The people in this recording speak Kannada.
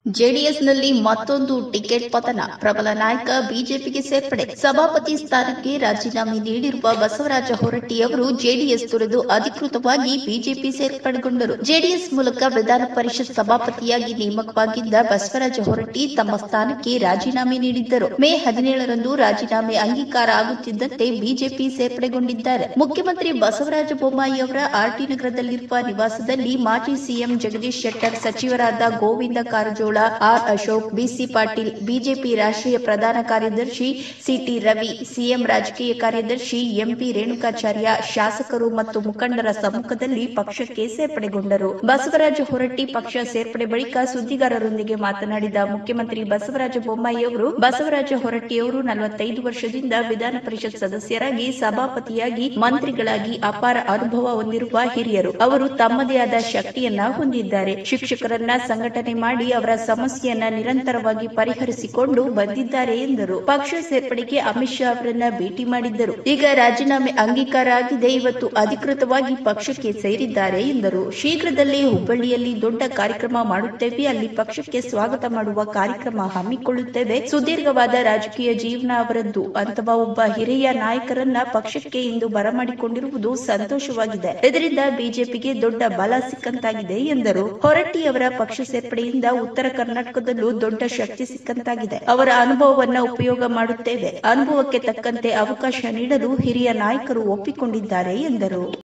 ಜೆಡಿಎಸ್ನಲ್ಲಿ ಮತ್ತೊಂದು ಟಿಕೆಟ್ ಪತನ ಪ್ರಬಲ ನಾಯಕ ಬಿಜೆಪಿಗೆ ಸೇರ್ಪಡೆ ಸಭಾಪತಿ ಸ್ಥಾನಕ್ಕೆ ರಾಜೀನಾಮೆ ನೀಡಿರುವ ಬಸವರಾಜ ಹೊರಟ್ಟಿಯವರು ಜೆಡಿಎಸ್ ತೊರೆದು ಅಧಿಕೃತವಾಗಿ ಬಿಜೆಪಿ ಸೇರ್ಪಡೆಗೊಂಡರು ಜೆಡಿಎಸ್ ಮೂಲಕ ವಿಧಾನ ಪರಿಷತ್ ಸಭಾಪತಿಯಾಗಿ ನೇಮಕವಾಗಿದ್ದ ಬಸವರಾಜ ಹೊರಟ್ಟಿ ತಮ್ಮ ಸ್ಥಾನಕ್ಕೆ ರಾಜೀನಾಮೆ ನೀಡಿದ್ದರು ಮೇ ಹದಿನೇಳರಂದು ರಾಜೀನಾಮೆ ಅಂಗೀಕಾರ ಆಗುತ್ತಿದ್ದಂತೆ ಬಿಜೆಪಿ ಸೇರ್ಪಡೆಗೊಂಡಿದ್ದಾರೆ ಮುಖ್ಯಮಂತ್ರಿ ಬಸವರಾಜ ಬೊಮ್ಮಾಯಿ ಅವರ ಆರ್ಟಿ ನಗರದಲ್ಲಿರುವ ನಿವಾಸದಲ್ಲಿ ಮಾಜಿ ಸಿಎಂ ಜಗದೀಶ್ ಶೆಟ್ಟರ್ ಸಚಿವರಾದ Govinda Karajol R Ashok BC Patil BJP ರಾಷ್ಟ್ರೀಯ ಪ್ರಧಾನ ಕಾರ್ಯದರ್ಶಿ ಸಿಟಿ ರವಿ ಸಿಎಂ ರಾಜಕೀಯ ಕಾರ್ಯದರ್ಶಿ ಎಂಪಿ ರೇಣುಕಾಚಾರ್ಯ ಶಾಸಕರು ಮತ್ತು ಮುಖಂಡರ ಸಮ್ಮುಖದಲ್ಲಿ ಪಕ್ಷಕ್ಕೆ ಸೇರ್ಪಡೆಗೊಂಡರು ಬಸವರಾಜ ಹೊರಟ್ಟಿ ಪಕ್ಷ ಸೇರ್ಪಡೆ ಬಳಿಕ ಸುದ್ದಿಗಾರರೊಂದಿಗೆ ಮಾತನಾಡಿದ ಮುಖ್ಯಮಂತ್ರಿ ಬಸವರಾಜ ಬೊಮ್ಮಾಯಿ ಅವರು ಬಸವರಾಜ ಹೊರಟ್ಟಿಯವರು ನಲವತ್ತೈದು ವರ್ಷದಿಂದ ವಿಧಾನ ಪರಿಷತ್ ಸದಸ್ಯರಾಗಿ ಸಭಾಪತಿಯಾಗಿ ಮಂತ್ರಿಗಳಾಗಿ ಅಪಾರ ಅನುಭವ ಹೊಂದಿರುವ ಹಿರಿಯರು ಅವರು ತಮ್ಮದೇ ಆದ ಶಕ್ತಿಯನ್ನ ಹೊಂದಿದ್ದಾರೆ ಶಿಕ್ಷಕರನ್ನ ಸಂಘಟನೆ ಮಾಡಿ ಅವರ ಸಮಸ್ಯೆಯನ್ನ ನಿರಂತರವಾಗಿ ಪರಿಹರಿಸಿಕೊಂಡು ಬಂದಿದ್ದಾರೆ ಎಂದರು ಪಕ್ಷ ಸೇರ್ಪಡೆಗೆ ಅಮಿತ್ ಶಾ ಅವರನ್ನ ಭೇಟಿ ಮಾಡಿದ್ದರು ಈಗ ರಾಜೀನಾಮೆ ಅಂಗೀಕಾರ ಆಗಿದೆ ಇವತ್ತು ಅಧಿಕೃತವಾಗಿ ಪಕ್ಷಕ್ಕೆ ಸೇರಿದ್ದಾರೆ ಎಂದರು ಶೀಘ್ರದಲ್ಲೇ ಹುಬ್ಬಳ್ಳಿಯಲ್ಲಿ ದೊಡ್ಡ ಕಾರ್ಯಕ್ರಮ ಮಾಡುತ್ತೇವೆ ಅಲ್ಲಿ ಪಕ್ಷಕ್ಕೆ ಸ್ವಾಗತ ಮಾಡುವ ಕಾರ್ಯಕ್ರಮ ಹಮ್ಮಿಕೊಳ್ಳುತ್ತೇವೆ ಸುದೀರ್ಘವಾದ ರಾಜಕೀಯ ಜೀವನ ಅವರದ್ದು ಅಥವಾ ಒಬ್ಬ ಹಿರಿಯ ನಾಯಕರನ್ನ ಪಕ್ಷಕ್ಕೆ ಇಂದು ಬರಮಾಡಿಕೊಂಡಿರುವುದು ಸಂತೋಷವಾಗಿದೆ ಇದರಿಂದ ಬಿಜೆಪಿಗೆ ದೊಡ್ಡ ಬಲ ಸಿಕ್ಕಂತಾಗಿದೆ ಎಂದರು ಹೊರಟ್ಟಿಯವರ ಪಕ್ಷ ಸೇರ್ಪಡೆಯಿಂದ ಉತ್ತರ ಕರ್ನಾಟಕದಲ್ಲೂ ದೊಡ್ಡ ಶಕ್ತಿ ಸಿಕ್ಕಂತಾಗಿದೆ ಅವರ ಅನುಭವವನ್ನ ಉಪಯೋಗ ಮಾಡುತ್ತೇವೆ ಅನುಭವಕ್ಕೆ ತಕ್ಕಂತೆ ಅವಕಾಶ ನೀಡಲು ಹಿರಿಯ ನಾಯಕರು ಒಪ್ಪಿಕೊಂಡಿದ್ದಾರೆ ಎಂದರು